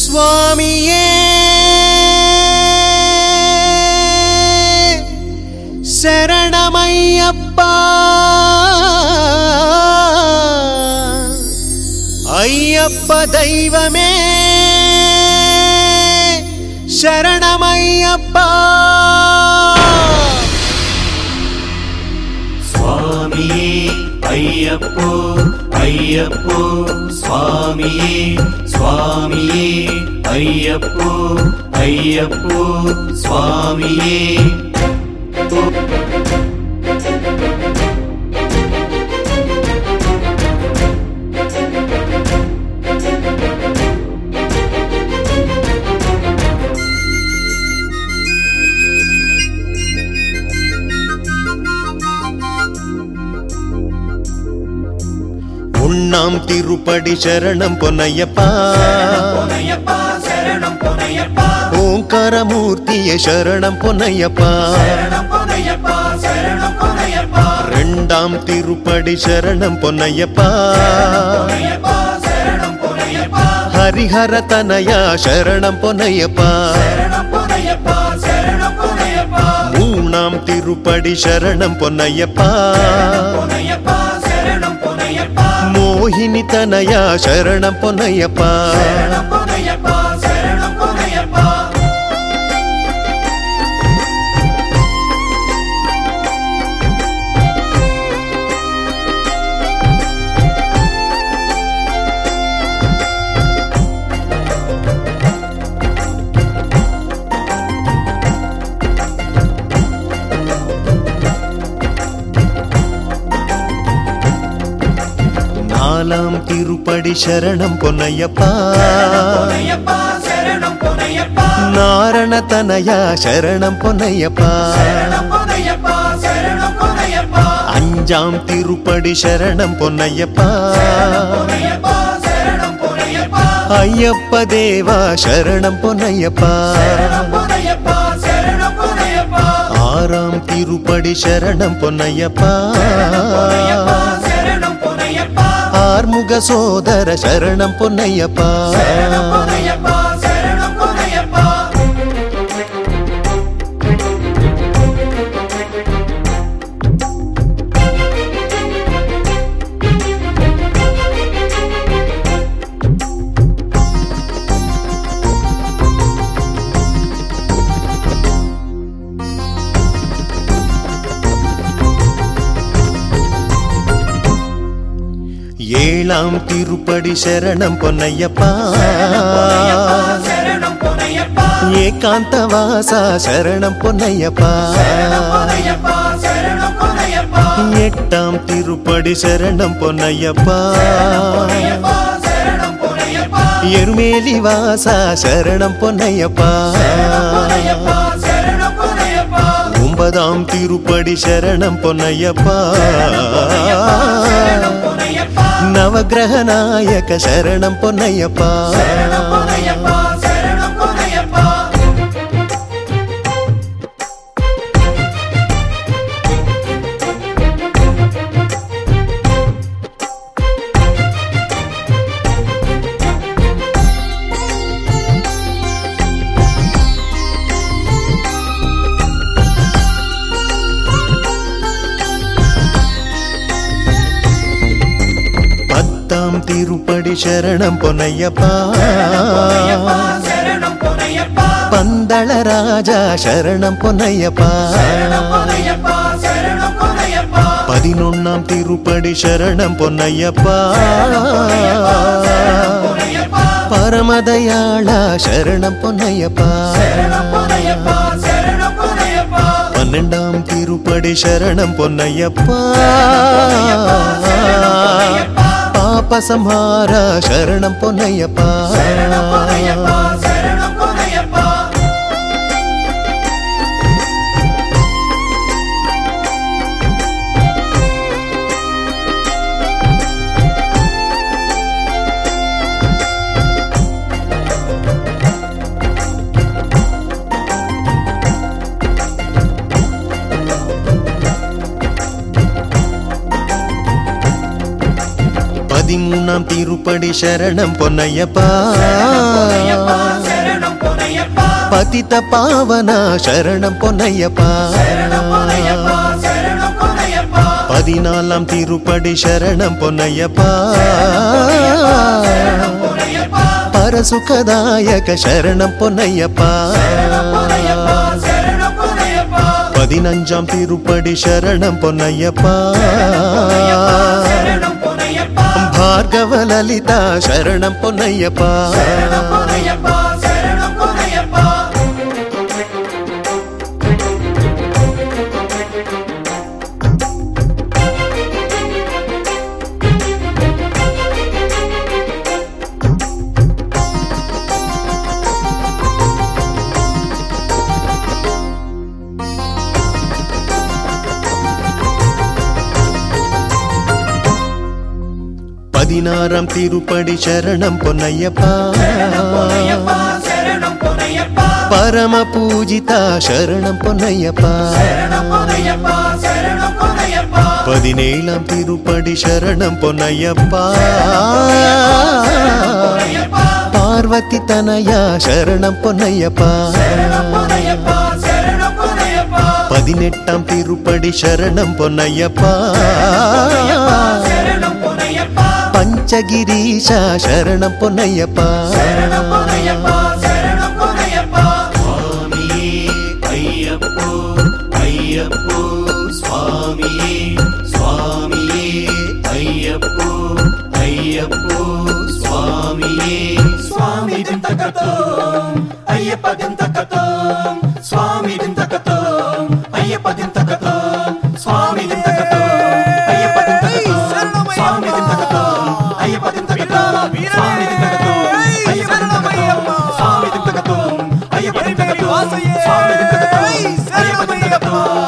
சுவாமியே சரணமையப்பா ஐயப்ப தெய்வமே சரணமையப்பா சுவாமியே ஐயப்போ ஐயப்போ சுவாமியே சுவாமியே ஐயப்போ ஐயப்போ சுவாமியே உண்ணாம் திருப்படி சரணம் பொன்னையப்பா பொன்னையப்பா சரணம் பொன்னையப்பா ஓங்காரமூர்த்திய சரணம் பொன்னையப்பா சரணம் பொன்னையப்பா சரணம் பொன்னையப்பா ரெண்டாம் திருப்படி சரணம் பொன்னையப்பா பொன்னையப்பா சரணம் பொன்னையப்பா ஹரிஹர தனயா சரணம் பொன்னையப்பா சரணம் பொன்னையப்பா சரணம் பொன்னையப்பா மூணாம் திருப்படி சரணம் பொன்னையப்பா பொன்னையப்பா சரணம் பொன்னையப்பா மோகினி தனயா சரணம் பொன்னையப்பா சரணம் பொன்னையப்பா சரணம் பொன்னையப்பா நாலாம் திருப்படி சரணம் பொன்னையப்பா பொன்னையப்பா சரணம் பொன்னையப்பா நாரண தனயா சரணம் பொன்னையப்பா சரணம் பொன்னையப்பா சரணம் பொன்னையப்பா அஞ்சாம் திருப்படி சரணம் பொன்னையப்பா பொன்னையப்பா சரணம் பொன்னையப்பா ஐயப்ப தேவா சரணம் பொன்னையப்பா சரணம் பொன்னையப்பா சரணம் பொன்னையப்பா ஆறாம் திருப்படி சரணம் பொன்னையப்பா பொன்னையப்பா சரணம் பொன்னையப்பா ஆர்முக சோதர சரணம் பொன்னையப்பா சரணம் பொன்னையப்பா சரணம் பொன்னையப்பா ஏழாம் திருப்படி சரணம் பொன்னையப்பா சரணம் பொன்னையப்பா ஏகாந்த வாசா சரணம் பொன்னையப்பா சரணம் பொன்னையப்பா சரணம் பொன்னையப்பா எட்டாம் திருப்படி சரணம் பொன்னையப்பா பொன்னையப்பா சரணம் பொன்னையப்பா எருமேலி வாசா சரணம் பொன்னையப்பா பொன்னையப்பா சரணம் பொன்னையப்பா ஒன்பதாம் திருப்படி சரணம் பொன்னையப்பா சரணம் பொன்னையப்பா நவகிரக நாயக சரணம் பொன்னையப்பா சரணம் பொன்னையப்பா சரணம் பொன்னையப்பா பத்தாம் திருப்படி சரணம் பொன்னையப்பா பொன்னையப்பா சரணம் பொன்னையப்பா பந்தள ராஜா சரணம் பொன்னையப்பா சரணம் பொன்னையப்பா சரணம் பொன்னையப்பா பதினொன்னாம் திருப்படி சரணம் பொன்னையப்பா பொன்னையப்பா பரமதயாளா சரணம் பொன்னையப்பா சரணம் பொன்னையப்பா சரணம் பொன்னையப்பா பன்னெண்டாம் திருப்படி சரணம் பொன்னையப்பா பாப சம்ஹாரா சரணம் பொன்னையப்பா சரணம் பொன்னையப்பா சரணம் பொன்னையப்பா பதிமூணாம் திருப்படி சரணம் பொன்னையப்பா பொன்னையப்பா சரணம் பொன்னையப்பா பதித்த பாவனா சரணம் பொன்னையப்பா சரணம் பொன்னையப்பா சரணம் பொன்னையப்பா பதினாலாம் திருப்படி சரணம் பொன்னையப்பா சரணம் பொன்னையப்பா பரசுகதாயக சரணம் பொன்னையப்பா சரணம் பொன்னையப்பா சரணம் பொன்னையப்பா பதினஞ்சாம் திருப்படி சரணம் பொன்னையப்பா சரணம் பொன்னையப்பா பார்கவ லலிதா சரணம் பொன்னையப்பா சரணம் பொன்னையப்பா சரணம் பொன்னையப்பா பதினாறாம் திருப்படி சரணம் பொன்னையப்பா சரணம் பொன்னையப்பா சரணம் பொன்னையப்பா பரம பூஜிதா சரணம் பொன்னையப்பா சரணம் பொன்னையப்பா சரணம் பொன்னையப்பா பதினேழாம் திருப்படி சரணம் பொன்னையப்பா பொன்னையப்பா பார்வதி தனயா சரணம் பொன்னையப்பா சரணம் பொன்னையப்பா சரணம் பொன்னையப்பா பதினெட்டாம் திருப்படி சரணம் பொன்னையப்பா சரணம் பொன்னையப்பா பஞ்சகிரீஷா சரணம் பொன்னையப்பா சரணம் பொன்னையப்பா சரணம் பொன்னையப்பா சுவாமியே ஐயப்போ ஐயப்போ சுவாமியே சுவாமியே ஐயப்போ ஐயப்போ சுவாமியே స్వామి దింతకతం అయ్యప్ప దింతకతం స్వామి దింతకతం అయ్యప్ప దింతకతం స్వామి దింతకతం అయ్యప్ప దింతకతం స్వామి దింతకతం అయ్యప్ప దింతకతం స్వామి దింతకతం అయ్యప్ప దింతకతం స్వామి దింతకతం అయ్యప్ప దింతకతం స్వామి దింతకతం అయ్యప్ప దింతకతం